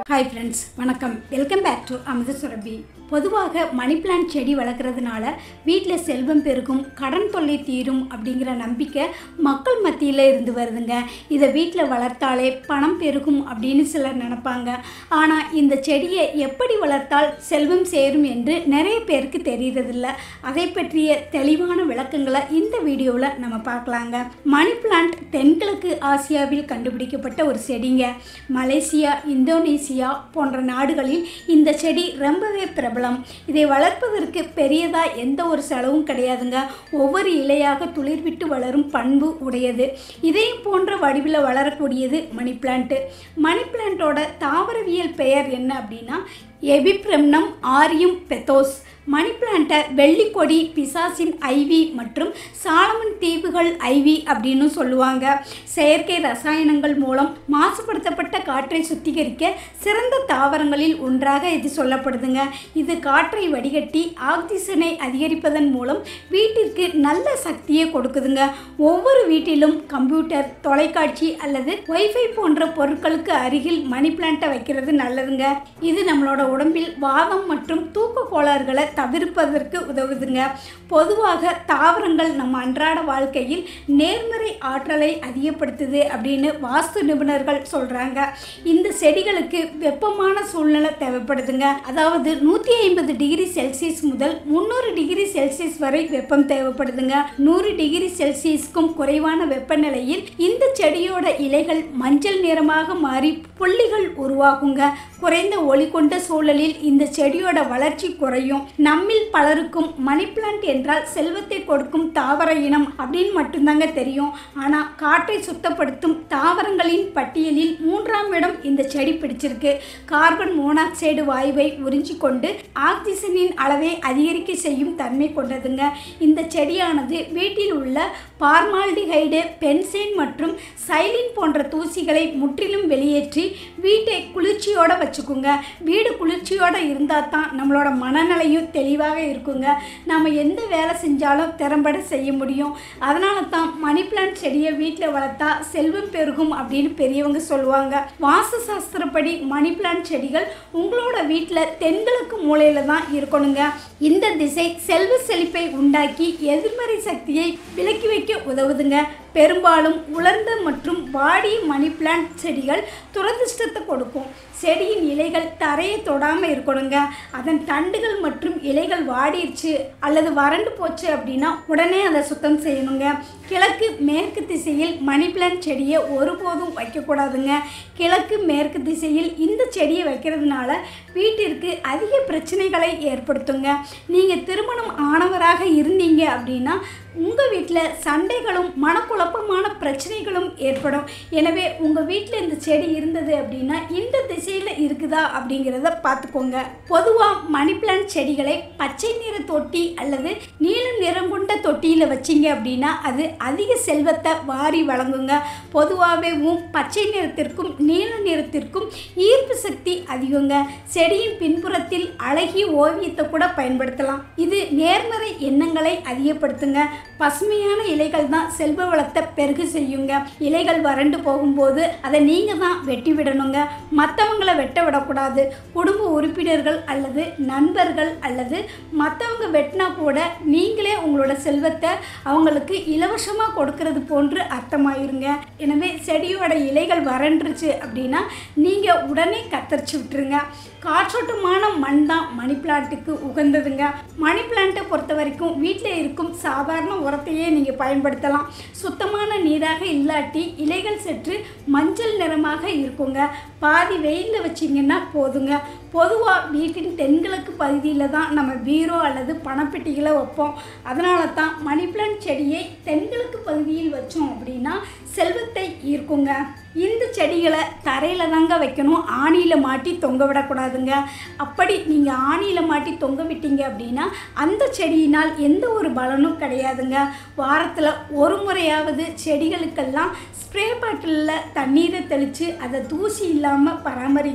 hi friends வணக்கம் welcome back to Amudha Surabhi பொதுவாக money plant செடி வளர்க்குறதுனால வீட்டில் செல்வம் பெருகும் கடன் தொல்லை தீரும் அப்படிங்கிற நம்பிக்கை மக்கள் மத்தியில் இருந்து வருதுங்க இதை வீட்டில் வளர்த்தாலே பணம் பெருகும் அப்படின்னு சிலர் நினைப்பாங்க ஆனால் இந்த செடியை எப்படி வளர்த்தால் செல்வம் சேரும் என்று நிறைய பேருக்கு தெரியறதில்ல அதை பற்றிய தெளிவான விளக்கங்களை இந்த வீடியோவில் நம்ம பார்க்கலாங்க மணி பிளான்ட் தென்கிழக்கு ஆசியாவில் கண்டுபிடிக்கப்பட்ட ஒரு செடிங்க மலேசியா இந்தோனேசியா போன்ற நாடுகளில் இந்த செடி ரொம்பவே பிரபலம் இதை வளர்ப்பதற்கு பெரியதாக எந்த ஒரு செலவும் கிடையாதுங்க ஒவ்வொரு இலையாக துளிர்விட்டு வளரும் பண்பு உடையது இதையும் போன்ற வடிவில் வளரக்கூடியது மணி பிளான்ட்டு மணி பிளான்ட்டோட தாவரவியல் பெயர் என்ன அப்படின்னா எபிப்ரெம்னம் ஆரியும் பெத்தோஸ் மணி பிளான்ட்டை வெள்ளிக்கொடி பிசாசின் ஐவி மற்றும் சாலமன் தீவுகள் ஐவி அப்படின்னு சொல்லுவாங்க செயற்கை ரசாயனங்கள் மூலம் மாசுபடுத்தப்பட்ட காற்றை சுத்திகரிக்க சிறந்த தாவரங்களில் ஒன்றாக இது சொல்லப்படுதுங்க இது காற்றை வடிகட்டி ஆக்சிஜனை அதிகரிப்பதன் மூலம் வீட்டிற்கு நல்ல சக்தியை கொடுக்குதுங்க ஒவ்வொரு வீட்டிலும் கம்ப்யூட்டர் தொலைக்காட்சி அல்லது ஒய்ஃபை போன்ற பொருட்களுக்கு அருகில் மணி பிளான்ட்டை வைக்கிறது நல்லதுங்க இது நம்மளோட உடம்பில் வாதம் மற்றும் தூக்க கோளாறுகளை தவிர்ப்பதற்கு உதவுதுங்க பொதுவாக தாவரங்கள் நம்ம அன்றாட வாழ்க்கையில் நேர்மறை ஆற்றலை அதிகப்படுத்துது அப்படின்னு வாஸ்து நிபுணர்கள் சொல்கிறாங்க இந்த செடிகளுக்கு வெப்பமான சூழ்நிலை தேவைப்படுதுங்க அதாவது நூற்றி ஐம்பது டிகிரி செல்சியஸ் முதல் முந்நூறு டிகிரி செல்சியஸ் வரை வெப்பம் தேவைப்படுதுங்க நூறு டிகிரி செல்சியஸ்க்கும் குறைவான வெப்பநிலையில் இந்த செடியோட இலைகள் மஞ்சள் நிறமாக மாறி புள்ளிகள் உருவாகுங்க குறைந்த ஒளி கொண்ட சூழலில் இந்த செடியோட வளர்ச்சி குறையும் நம்மில் பலருக்கும் மணி பிளான்ட் என்றால் செல்வத்தை கொடுக்கும் தாவர இனம் அப்படின்னு மட்டும்தாங்க தெரியும் ஆனால் காற்றை சுத்தப்படுத்தும் தாவரங்களின் பட்டியலில் மூன்றாம் இடம் இந்த செடி பிடிச்சிருக்கு கார்பன் மோனாக்சைடு வாயுவை உறிஞ்சி கொண்டு ஆக்சிஜனின் அளவை அதிகரிக்க செய்யும் தன்மை கொண்டதுங்க இந்த செடியானது வீட்டில் உள்ள பார்மால்டிஹைடு பென்சைன் மற்றும் சைலின் போன்ற தூசிகளை முற்றிலும் வெளியேற்றி வீட்டை குளிர்ச்சியோட வச்சுக்குங்க வீடு குளிர்ச்சியோட இருந்தால் தான் நம்மளோட மனநிலையும் தெளிவாக இருக்குங்க நம்ம எந்த வேலை செஞ்சாலும் திறம்பட செய்ய முடியும் அதனால தான் மணி பிளான்ட் செடியை வீட்டில் வளர்த்தா செல்வம் பெருகும் அப்படின்னு பெரியவங்க சொல்லுவாங்க வாஸ்து சாஸ்திரப்படி மணி பிளான்ட் செடிகள் உங்களோட வீட்டில் தென்கிழக்கு மூலையில் தான் இருக்கணுங்க இந்த திசை செல்வ செழிப்பை உண்டாக்கி எதிர்மறை சக்தியை விலக்கி வைக்க உதவுதுங்க பெரும்பாலும் உலர்ந்த மற்றும் வாடிய மணி பிளான்ட் செடிகள் துரதிர்ஷ்டத்தை கொடுக்கும் செடியின் இலைகள் தரையை தொடாமல் இருக்கணுங்க அதன் தண்டுகள் மற்றும் இலைகள் வாடிடுச்சு அல்லது வறண்டு போச்சு அப்படின்னா உடனே அதை சுத்தம் செய்யணுங்க கிழக்கு மேற்கு திசையில் மணி பிளான்ட் செடியை ஒருபோதும் வைக்கக்கூடாதுங்க கிழக்கு மேற்கு திசையில் இந்த செடியை வைக்கிறதுனால வீட்டிற்கு அதிக பிரச்சனைகளை ஏற்படுத்துங்க நீங்கள் திருமணம் ஆனவராக இருந்தீங்க அப்படின்னா உங்கள் வீட்டில் சண்டைகளும் மனக்குழப்பமான பிரச்சனைகளும் ஏற்படும் எனவே உங்கள் வீட்டில் இந்த செடி இருந்தது அப்படின்னா இந்த திசையில் இருக்குதா அப்படிங்கிறத பார்த்துக்கோங்க பொதுவாக மணி பிளான்ட் செடிகளை பச்சை நிற தொட்டி அல்லது நீல நிறம் கொண்ட தொட்டியில் வச்சிங்க அப்படின்னா அது அதிக செல்வத்தை வாரி வழங்குங்க பொதுவாகவே பச்சை நிறத்திற்கும் நீல நிறத்திற்கும் ஈர்ப்பு சக்தி அதிகங்க செடியின் பின்புறத்தில் அழகிய ஓவியத்தை கூட பயன்படுத்தலாம் இது நேர்மறை எண்ணங்களை அதிகப்படுத்துங்க பசுமையான இலைகள் தான் செல்வ வளத்தை பெருகு செய்யுங்க இலைகள் வறண்டு போகும்போது அதை நீங்கள் தான் வெட்டி விடணுங்க மற்றவங்களை வெட்ட விடக்கூடாது குடும்ப உறுப்பினர்கள் அல்லது நண்பர்கள் அல்லது மற்றவங்க வெட்டினா கூட நீங்களே உங்களோட செல்வத்தை அவங்களுக்கு இலவசமாக கொடுக்கறது போன்று அர்த்தமாயிருங்க எனவே செடியோட இலைகள் வறண்டுருச்சு அப்படின்னா நீங்கள் உடனே கத்தரிச்சு விட்டுருங்க காற்றோட்டமான மண் தான் மணி பிளான்ட்டுக்கு உகந்ததுங்க மணி பிளான்ட்டை பொறுத்த வரைக்கும் வீட்டில் இருக்கும் சாதாரண உரத்தையே நீங்கள் பயன்படுத்தலாம் சுத்தமான நீராக இல்லாட்டி இலைகள் சற்று மஞ்சள் நிறமாக இருக்குங்க பாதி வெயிலில் வச்சிங்கன்னா போதுங்க பொதுவாக வீட்டின் தென்கிழக்கு பகுதியில் தான் நம்ம பீரோ அல்லது பணப்பெட்டிகளை வைப்போம் அதனால தான் மணி பிளான்ட் செடியை தென்கிழக்கு பகுதியில் வச்சோம் அப்படின்னா செல்வத்தை ஈர்க்குங்க இந்த செடிகளை தரையில் தாங்க வைக்கணும் ஆணியில் மாட்டி தொங்க விடக்கூடாதுங்க அப்படி நீங்கள் ஆணியில் மாட்டி தொங்க விட்டீங்க அப்படின்னா அந்த செடியினால் எந்த ஒரு பலனும் கிடையாதுங்க வாரத்தில் ஒரு முறையாவது செடிகளுக்கெல்லாம் ஸ்ப்ரே பாட்டிலில் தண்ணீரை தெளித்து அதை தூசி இல்லாமல் பராமரிங்க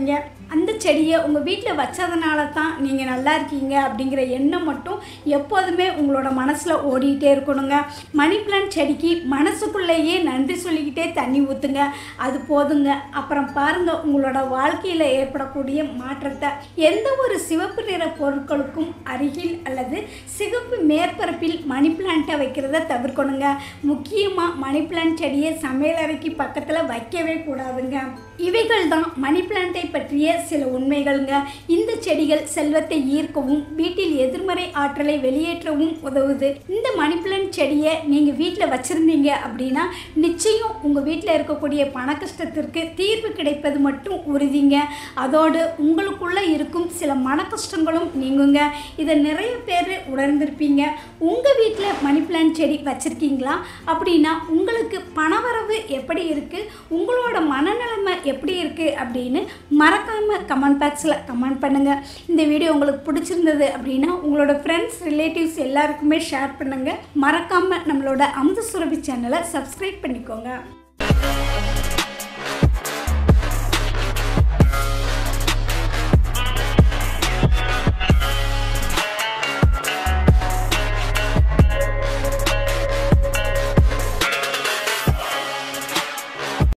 அந்த செடியை உங்கள் வீட்டில் வச்சதுனால தான் நீங்கள் நல்லா இருக்கீங்க அப்படிங்கிற எண்ணம் மட்டும் எப்போதுமே உங்களோட மனசில் ஓடிக்கிட்டே இருக்கணுங்க மணி பிளான்ட் செடிக்கு மனசுக்குள்ளேயே நன்றி சொல்லிக்கிட்டே தண்ணி ஊற்றுங்க அது போதுங்க அப்புறம் பாருங்கள் உங்களோட வாழ்க்கையில் ஏற்படக்கூடிய மாற்றத்தை எந்த ஒரு சிவப்பு நிற பொருட்களுக்கும் அருகில் அல்லது சிவப்பு மேற்பரப்பில் மணி பிளான்ட்டை வைக்கிறத தவிர்க்கணுங்க முக்கியமாக மணி பிளான்ட் செடியை சமையலறைக்கு பக்கத்தில் வைக்கவே கூடாதுங்க இவைகள் தான் மணி பிளான்ட்டை பற்றிய சில உண்மைகள்ங்க இந்த செடிகள் செல்வத்தை ஈர்க்கவும் வீட்டில் எதிர்மறை ஆற்றலை வெளியேற்றவும் உதவுது இந்த மணி பிளான்ட் செடியை நீங்கள் வீட்டில் வச்சுருந்தீங்க அப்படின்னா நிச்சயம் உங்கள் வீட்டில் இருக்கக்கூடிய பண கஷ்டத்திற்கு தீர்வு கிடைப்பது மட்டும் உறுதிங்க அதோடு உங்களுக்குள்ளே இருக்கும் சில மன கஷ்டங்களும் நீங்குங்க இதை நிறைய பேர் உணர்ந்திருப்பீங்க உங்கள் வீட்டில் மணி பிளான்ட் செடி வச்சுருக்கீங்களா அப்படின்னா உங்களுக்கு பணவரவு எப்படி இருக்குது உங்களோட மனநிலைமை எப்படி இருக்குது அப்படின்னு மறக்காமல் கமெண்ட் பாக்ஸில் கமெண்ட் பண்ணுங்கள் இந்த வீடியோ உங்களுக்கு பிடிச்சிருந்தது அப்படின்னா உங்களோட ஃப்ரெண்ட்ஸ் ரிலேட்டிவ்ஸ் எல்லாருக்குமே ஷேர் பண்ணுங்கள் மறக்காமல் நம்மளோட அமுத சுரபி சேனலை சப்ஸ்கிரைப் பண்ணிக்கோங்க